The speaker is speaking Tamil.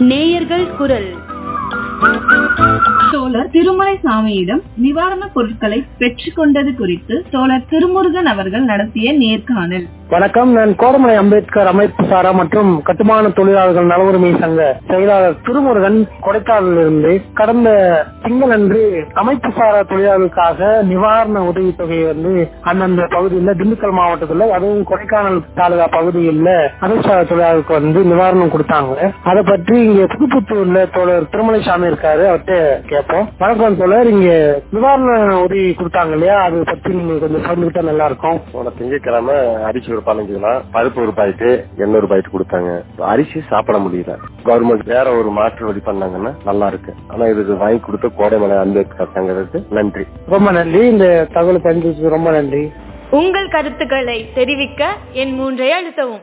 நேயர்கள் குரல் தோழர் திருமலை சாமியிடம் நிவாரணப் பொருட்களை பெற்றுக்கொண்டது குறித்து தோழர் திருமுருகன் அவர்கள் நடத்திய நேர்காணல் வணக்கம் நான் கோரமலை அம்பேத்கர் அமைப்பு சாரா மற்றும் கட்டுமான தொழிலாளர்கள் நல உரிமை சங்க செயலாளர் திருமுருகன் கொடைக்கானலிருந்து கடந்த திங்களன்று அமைப்பு சாரா தொழிலாளர்களுக்காக நிவாரண உதவித்தொகையை வந்து அந்தந்த பகுதியில் திண்டுக்கல் மாவட்டத்துல அதுவும் கொடைக்கானல் தாலுகா பகுதியில் அமைப்பு சாரா தொழிலாளர்களுக்கு வந்து நிவாரணம் கொடுத்தாங்க அதை பற்றி இங்க புதுப்புத்தூர்ல தோழர் திருமலை சாமி இருக்காரு அவர்கிட்ட கேட்போம் வணக்கம் தோழர் இங்க நிவாரண உதவி கொடுத்தாங்க இல்லையா அதை பத்தி நீங்க கொஞ்சம் பகிர்ந்துகிட்டா நல்லா இருக்கும் போன திங்கட்கிழமை அரிசி ஒரு பதினஞ்சு கிலோ பருப்பு ஒரு பாக்கெட்டு எண்ணூறு பாக்கெட் கொடுத்தாங்க அரிசி சாப்பிட முடியல கவர்மெண்ட் வேற ஒரு மாற்று வழி பண்ணாங்கன்னா நல்லா இருக்கு ஆனா இதுக்கு வாங்கி கொடுத்த கோடைமலை அம்பேத்கர் சங்கத்துக்கு நன்றி ரொம்ப நன்றி இந்த தகவலை தெரிஞ்சதுக்கு ரொம்ப நன்றி உங்கள் கருத்துக்களை தெரிவிக்க என் மூன்றை அழுத்தவும்